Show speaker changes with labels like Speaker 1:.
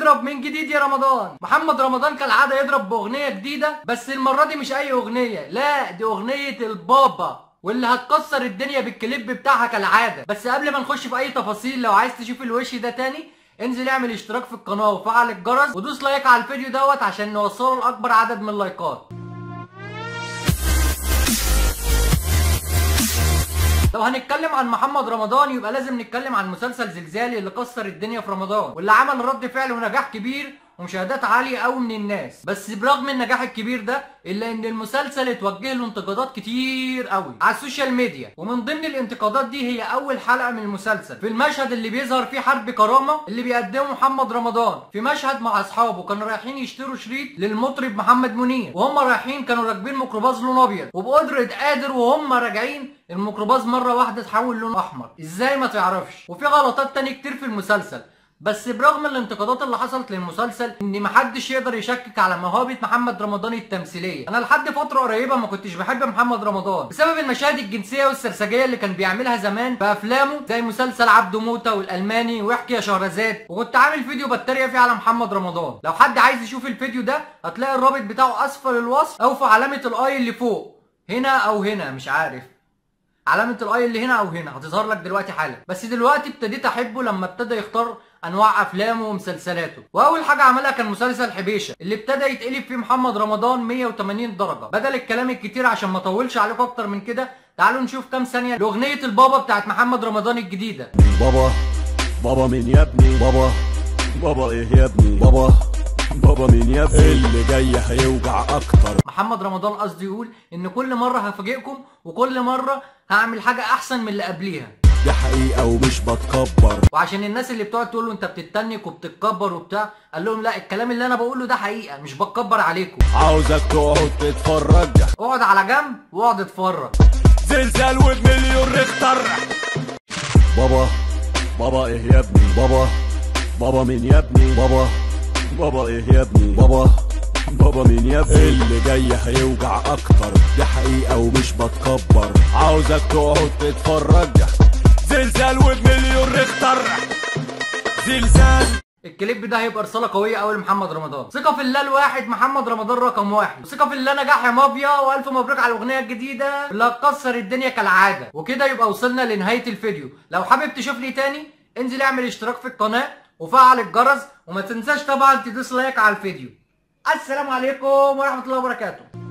Speaker 1: هتضرب من جديد يا رمضان محمد رمضان كالعاده يضرب باغنيه جديده بس المره دي مش اي اغنيه لا دي اغنيه البابا واللي هتكسر الدنيا بالكليب بتاعها كالعاده بس قبل ما نخش في اي تفاصيل لو عايز تشوف الوش ده تاني انزل اعمل اشتراك في القناه وفعل الجرس ودوس لايك على الفيديو دوت عشان نوصله لاكبر عدد من اللايكات لو هنتكلم عن محمد رمضان يبقى لازم نتكلم عن مسلسل زلزالي اللي كسر الدنيا في رمضان واللي عمل رد فعل ونجاح كبير ومشاهدات عالية قوي من الناس بس برغم النجاح الكبير ده الا ان المسلسل اتوجه له انتقادات كتير قوي على السوشيال ميديا ومن ضمن الانتقادات دي هي اول حلقة من المسلسل في المشهد اللي بيظهر فيه حرب كرامة اللي بيقدمه محمد رمضان في مشهد مع اصحابه كانوا رايحين يشتروا شريط للمطرب محمد منير وهم رايحين كانوا راكبين ميكروباص لون ابيض وبقدرة قادر وهم راجعين الميكروباص مرة واحدة اتحول لون احمر ازاي ما تعرفش وفي غلطات تاني كتير في المسلسل بس برغم الانتقادات اللي حصلت للمسلسل ان محدش يقدر يشكك على موهبه محمد رمضان التمثيليه انا لحد فتره قريبه ما كنتش بحب محمد رمضان بسبب المشاهد الجنسيه والسرسجيه اللي كان بيعملها زمان في افلامه زي مسلسل عبده موته والالماني واحكي يا شهرزاد وكنت عامل فيديو بتريق فيه على محمد رمضان لو حد عايز يشوف الفيديو ده هتلاقي الرابط بتاعه اسفل الوصف او في علامه الاي اللي فوق هنا او هنا مش عارف علامة الاي اللي هنا او هنا هتظهر لك دلوقتي حالا بس دلوقتي ابتديت احبه لما ابتدى يختار انواع افلامه ومسلسلاته واول حاجه عملها كان مسلسل حبيشه اللي ابتدى يتقلب فيه محمد رمضان 180 درجه بدل الكلام الكتير عشان ما اطولش عليكم اكتر من كده تعالوا نشوف كام ثانيه لاغنيه البابا بتاعت محمد رمضان الجديده
Speaker 2: بابا بابا مين يا ابني بابا بابا ايه يا ابني بابا بابا مين يا ابني اللي جاي هيوجع اكتر
Speaker 1: محمد رمضان قصدي يقول ان كل مره هفاجئكم وكل مره هعمل حاجه احسن من اللي قبليها
Speaker 2: دي حقيقة ومش بتكبر
Speaker 1: وعشان الناس اللي بتقعد تقول له انت بتتنك وبتتكبر وبتاع قال لهم لا الكلام اللي انا بقوله ده حقيقه مش بتكبر عليكم
Speaker 2: عاوزك تقعد تتفرج
Speaker 1: اقعد على جنب واقعد اتفرج
Speaker 2: زلزال وبمليون ريختر بابا بابا ايه يا ابني بابا بابا مين يا ابني بابا بابا ايه يا ابني بابا بابا مين يا ابني اللي جاي هيوجع اكتر دي حقيقة ومش بتكبر عاوزك تقعد تتفرج زلزال وبمليون ريختر زلزال
Speaker 1: الكليب ده هيبقى رساله قويه قوي لمحمد رمضان ثقه في الله الواحد محمد رمضان رقم واحد ثقه في الله نجاح يا مافيا والف مبروك على الاغنيه الجديده اللي هتكسر الدنيا كالعاده وكده يبقى وصلنا لنهايه الفيديو لو حابب تشوفني تاني انزل اعمل اشتراك في القناه وفعل الجرس وما تنساش طبعا تدوس لايك على الفيديو السلام عليكم ورحمه الله وبركاته